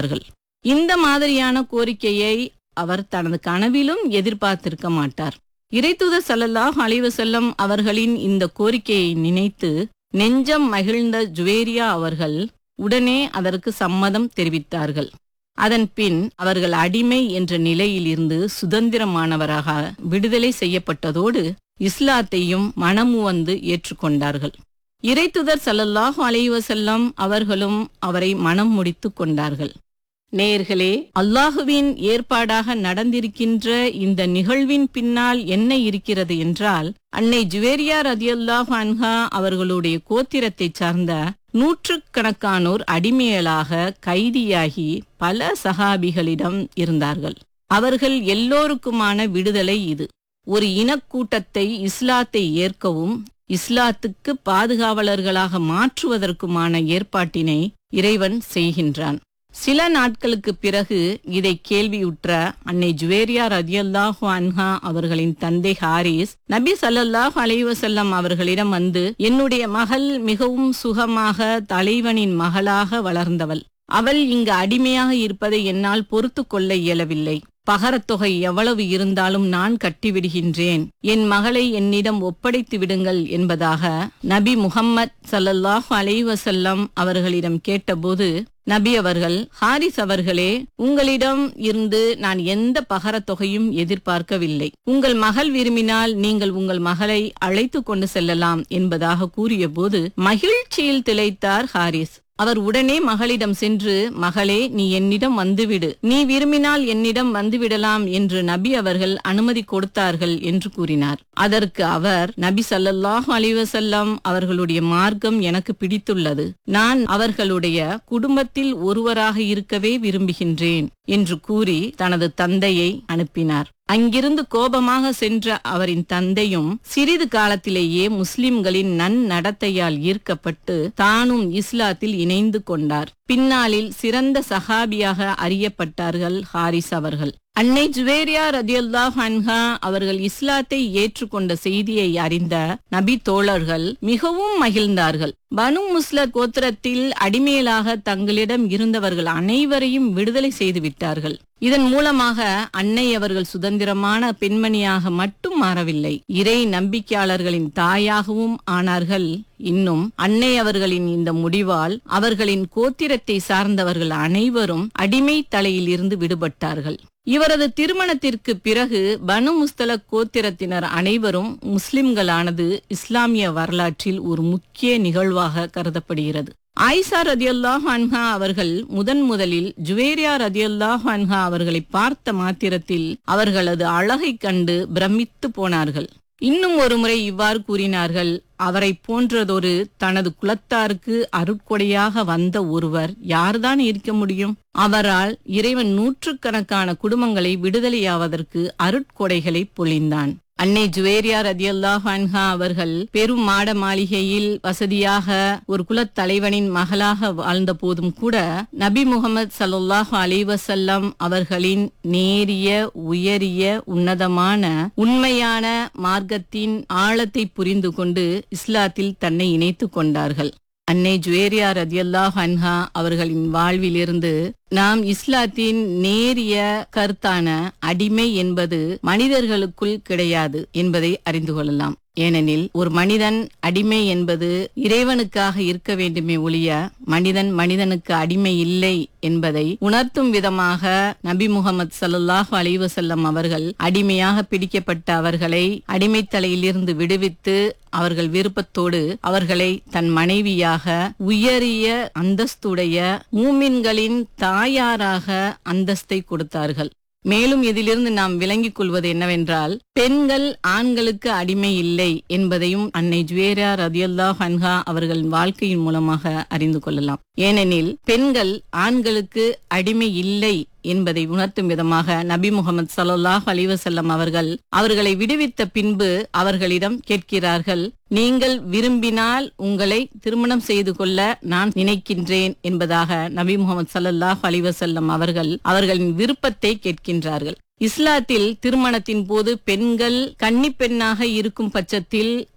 கொண்டார்கள் இந்த மாதிரியான கோரிக்கையை அவர் தனது கனவிலும் எதிர்பார்த்திருக்க மாட்டார் இறைத்துதர் ஸல்லல்லாஹு அலைஹி வஸல்லம் அவர்களின் இந்த கோரிக்கையை நினைத்து நெஞ்சம் மகிழ்ந்த ஜுவேரியா அவர்கள் உடனே அதற்கு சம்மதம் தெரிவித்தார்கள் அதன் பின் அவர்கள் அடிமை என்ற நிலையிலிருந்து சுதந்திரமானவராக விடுதலை செய்யப்பட்டதோடு இஸ்லாத்தையும் மனமுவந்து ஏற்றுக்கொண்டார்கள் இறைத்துதர் ஸல்லல்லாஹு அலைஹி வஸல்லம் அவர்களும் அவரை மனம் முடித்துக் கொண்டார்கள் நேர்களே அல்லாஹுவின் ஏற்பாடாக நடந்திருக்கின்ற இந்த நிகழ்வின் பின்னால் என்ன இருக்கிறது என்றால் அன்னை ஜுவேரியா ரதியல்லாஹு அன்ஹா அவர்களுடைய கோத்திரத்தை சார்ந்த நூற்றுக்கணக்கானோர் அடிமையலாக கைதியாகி பல சகாபிகளிடம் இருந்தார்கள் அவர்கள் எல்லோருக்குமான விடுதலை இது ஒரு இனக்கூட்டத்தை இஸ்லாத்தை ஏற்கவும் இஸ்லாத்துக்கு பாதுகாவலர்களாக மாற்றுவதற்குமான ஏற்பாட்டினை இறைவன் செய்கின்றான் சில நாட்களுக்கு பிறகு இதை கேள்வியுற்ற அன்னை ஜுவேரியா ரதியல்லாஹு அன்ஹா அவர்களின் தந்தை ஹாரிஸ் நபி ஸல்லல்லாஹு அலைஹி வஸல்லம் அவர்களிடம் வந்து என்னுடைய மகள் மிகவும் சுகமாக தலைவனின் மகளாக வளர்ந்தவள் அவள் இங்கு அடிமையாக இருப்பதை என்னால் பொறுத்து கொள்ள இயலவில்லை பகரத்தொகை எவ்வளவு இருந்தாலும் நான் கட்டிவிடுகின்றேன் என் மகளை என்னிடம் ஒப்படைத்து விடுங்கள் என்பதாக நபி முகம்மது ஸல்லல்லாஹு அலைஹி வஸல்லம் அவர்களிடம் கேட்டபோது நபி அவர்கள் ஹாரிஸ் அவர்களே உங்களிடம் இருந்து நான் எந்த பகரத் தொகையும் எதிர்பார்க்கவில்லை உங்கள் மகள் விரும்பினால் நீங்கள் உங்கள் மகளை அழைத்து கொண்டு செல்லலாம் என்பதாக கூறியபோது மகிழ்ச்சியில் திளைத்தார் ஹாரிஸ் அவர் உடனே மகளிடம் சென்று மகளே நீ என்னிடம் வந்துவிடு நீ விரும்பினால் என்னிடம் வந்துவிடலாம் என்று நபி அவர்கள் அனுமதி கொடுத்தார்கள் என்று கூறினார் அதற்கு அவர் நபி ஸல்லல்லாஹு அலைஹி வஸல்லம் அவர்களுடைய மார்க்கம் எனக்கு பிடித்துள்ளது நான் அவர்களுடைய குடும்பத்தில் ஒருவராக இருக்கவே விரும்புகின்றேன் என்று கூறி தனது தந்தையை அனுப்பினார் அங்கிருந்து கோபமாக சென்ற அவரின் தந்தையும் சிறிது காலத்திலேயே முஸ்லிம்களின் நன்னடத்தையால் ஈர்க்கப்பட்டு தானும் இஸ்லாத்தில் இணைந்து கொண்டார் பின்னாளில் சிறந்த சஹாபியாக அறியப்பட்டார்கள் ஹாரிஸ் அவர்கள் அன்னை ஜுவேரியா ரதியுல்லாஹ் அன்ஹா அவர்கள் இஸ்லாத்தை ஏற்றுக்கொண்ட செய்தியை அறிந்த நபி தோழர்கள் மிகவும் மகிழ்ந்தார்கள் பனு முஸ்லத் கோத்திரத்தில் அடிமையலாக தங்களிடம் இருந்தவர்கள் அனைவரையும் விடுதலை செய்து விட்டார்கள் இதன் மூலமாக அன்னை அவர்கள் சுதந்திரமான பெண்மணியாக மட்டும் மாறவில்லை இறை நம்பிக்கையாளர்களின் தாயாகவும் ஆனார்கள் இன்னும் அன்னை அவர்களின் இந்த முடிவால் அவர்களின் கோத்திரத்தை சார்ந்தவர்கள் அனைவரும் அடிமை தலையில் இருந்து விடுபட்டார்கள் இவரது திருமணத்திற்கு பிறகு பனு முஸ்தலக் கோத்திரத்தினர் அனைவரும் முஸ்லிம்களானது இஸ்லாமிய வரலாற்றில் ஒரு முக்கிய நிகழ்வாக கருதப்படுகிறது ஆயிஷா ரதியல்லாஹு அன்ஹா அவர்கள் முதன் முதலில் ஜுவேரியா ரதியல்லாஹு அன்ஹா அவர்களை பார்த்த மாத்திரத்தில் அவர்களது அழகைக் கண்டு பிரமித்து போனார்கள் இன்னும் ஒரு முறை இவ்வாறு கூறினார்கள் அவரை போன்றதொரு தனது குலத்தாருக்கு அருட்கொடையாக வந்த ஒருவர் யார்தான் இருக்க முடியும் அவரால் இறைவன் நூற்றுக்கணக்கான குடும்பங்களை விடுதலையாவதற்கு அருட்கொடைகளை பொழிந்தான் அன்னை ஜுவேரியா ரதியல்லாஹு அன்ஹா அவர்கள் பெரும் மாட மாளிகையில் வசதியாக ஒரு குலத்தலைவனின் மகளாக வாழ்ந்த போதும் கூட நபி முகமது சல்லாஹூ அலைவசல்லம் அவர்களின் நேரிய உயரிய உன்னதமான உண்மையான மார்க்கத்தின் ஆழத்தை புரிந்து கொண்டு இஸ்லாத்தில் தன்னை இணைத்துக் கொண்டார்கள் அன்னை ஜுவேரியா ரதியல்லாஹ் அன்ஹா அவர்களின் வாழ்விலிருந்து நாம் இஸ்லாத்தின் நேரிய கருத்தான அடிமை என்பது மனிதர்களுக்குள் கிடையாது என்பதை அறிந்து கொள்ளலாம் ஏனெனில் ஒரு மனிதன் அடிமை என்பது இறைவனுக்காக இருக்க வேண்டுமே ஒழிய மனிதன் மனிதனுக்கு அடிமை இல்லை என்பதை உணர்த்தும் விதமாக நபி முகமது சல்லாஹூ அலைவசல்லம் அவர்கள் அடிமையாக பிடிக்கப்பட்ட அவர்களை அடிமைத்தலையிலிருந்து விடுவித்து அவர்கள் விருப்பத்தோடு அவர்களை தன் மனைவியாக உயரிய அந்தஸ்துடைய மூமின்களின் தாயாராக அந்தஸ்தை கொடுத்தார்கள் மேலும் இதிலிருந்து நாம் விளங்கிக் கொள்வது என்னவென்றால் பெண்கள் ஆண்களுக்கு அடிமை இல்லை என்பதையும் அன்னை ஜுவேரா ரதியல்லாஹ் ஹன்ஹா அவர்களின் வாழ்க்கையின் மூலமாக அறிந்து கொள்ளலாம் ஏனெனில் பெண்கள் ஆண்களுக்கு அடிமை இல்லை என்பதை உணர்த்தும் விதமாக நபி முகமது சல்லாஹ் அலிவசல்லம் அவர்கள் அவர்களை விடுவித்த பின்பு அவர்களிடம் கேட்கிறார்கள் நீங்கள் விரும்பினால் உங்களை திருமணம் செய்து கொள்ள நான் நினைக்கின்றேன் என்பதாக நபி முகமது சல்லாஹ் அலிவசல்லம் அவர்கள் அவர்களின் விருப்பத்தை கேட்கின்றார்கள் இஸ்லாத்தில் திருமணத்தின் போது பெண்கள் கன்னி பெண்ணாக இருக்கும் பட்சத்தில்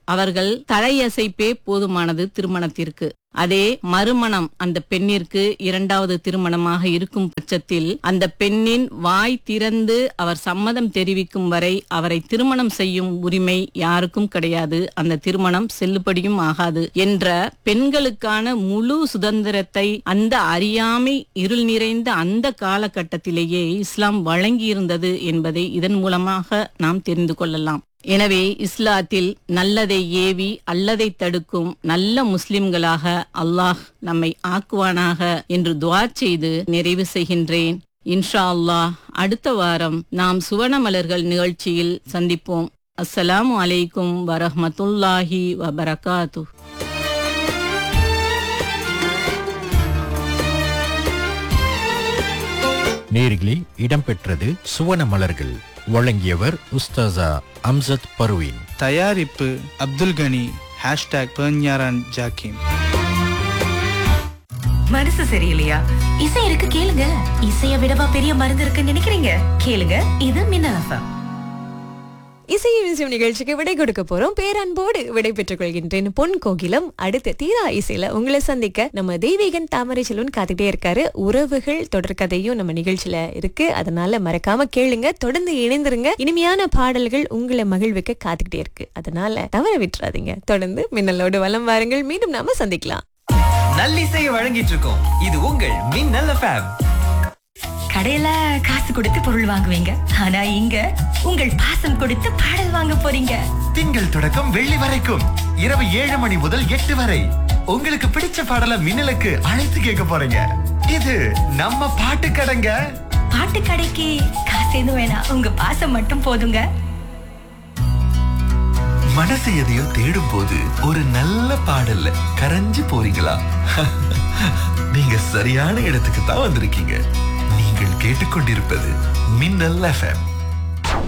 அவர்கள் தலையசைப்பே போதுமானது திருமணத்திற்கு அதே மறுமணம் அந்த பெண்ணிற்கு இரண்டாவது திருமணமாக இருக்கும் பட்சத்தில் அந்த பெண்ணின் வாய் திறந்து அவர் சம்மதம் தெரிவிக்கும் வரை அவரை திருமணம் செய்யும் உரிமை யாருக்கும் கிடையாது அந்த திருமணம் செல்லுபடியும் ஆகாது என்ற பெண்களுக்கான முழு சுதந்திரத்தை அந்த அறியாமை இருள் நிறைந்த அந்த காலகட்டத்திலேயே இஸ்லாம் வழங்கியிருந்தது என்பதை இதன் மூலமாக நாம் தெரிந்து கொள்ளலாம் எனவே இஸ்லாத்தில் நல்லதை ஏவி அல்லதை தடுக்கும் நல்ல முஸ்லிம்களாக அல்லாஹ் நம்மை ஆக்குவானாக என்று துவா செய்து நிறைவு செய்கின்றேன் இன்ஷா அல்லாஹ் அடுத்த வாரம் நாம் சுவனமலர்கள் நிகழ்ச்சியில் சந்திப்போம் அஸ்ஸலாமு அலைக்கும் வரஹ்மத்துல்லாஹி வபரகாத்து நேரிலே இடம்பெற்றது சுவன மலர்கள் வழங்கியவர் உஸ்தாசா அம்சத் பர்வீன் தயாரிப்பு அப்துல் கனி ஹேஷ்டாக் பெர்ஞாரான் ஜாக்கிம் மனசு சரியில்லையா இசை இருக்கு கேளுங்க இசைய விடவா பெரிய மருந்து இருக்குன்னு நினைக்கிறீங்க கேளுங்க இது மின்னல் எஃப்எம் இசையை வீசும் நிகழ்ச்சிக்கு விடை கொடுக்க போறோம் பேரன்போடு விடை பெற்றுக் கொள்கின்றேன் பொன் கோகிலம் அடுத்த தீரா இசையில உங்களை சந்திக்க நம்ம தெய்வீகன் தாமரை செல்வன் காத்துட்டே இருக்காரு உறவுகள் தொடர்கதையும் நம்ம நிகழ்ச்சியில இருக்கு அதனால மறக்காம கேளுங்க தொடர்ந்து இணைந்திருங்க இனிமையான பாடல்கள் உங்களை மகிழ்விக்க காத்துக்கிட்டே இருக்கு அதனால தவற விட்டுறாதீங்க தொடர்ந்து மின்னலோடு வலம் வாருங்கள் மீண்டும் நாம சந்திக்கலாம் நல்லிசையை வழங்கிட்டு இருக்கோம் இது உங்கள் மின்னல் எஃப்எம் கடையில காசு கொடுத்து பொருள் வாங்குவீங்க ஆனா இங்க உங்கள் பாசம் கொடுத்து பாடல் வாங்க போறீங்க திங்கள் தொடக்கம் வெள்ளி வரைக்கும் இரவு ஏழு மணி முதல் எட்டு வரை உங்களுக்கு பிடிச்ச பாடல மின்னலுக்கு அழைத்து கேட்க போறீங்க இது நம்ம பாட்டு கடைங்க பாட்டு கடைக்கு காசு எதுவும் வேணாம் உங்க பாசம் மட்டும் போதுங்க மனசு எதையோ தேடும் போது ஒரு நல்ல பாடல்ல கரைஞ்சு போறீங்களா நீங்க சரியான இடத்துக்கு தான் வந்திருக்கீங்க நீங்கள் கேட்டுக்கொண்டிருப்பது மின்னல் எஃப்எம்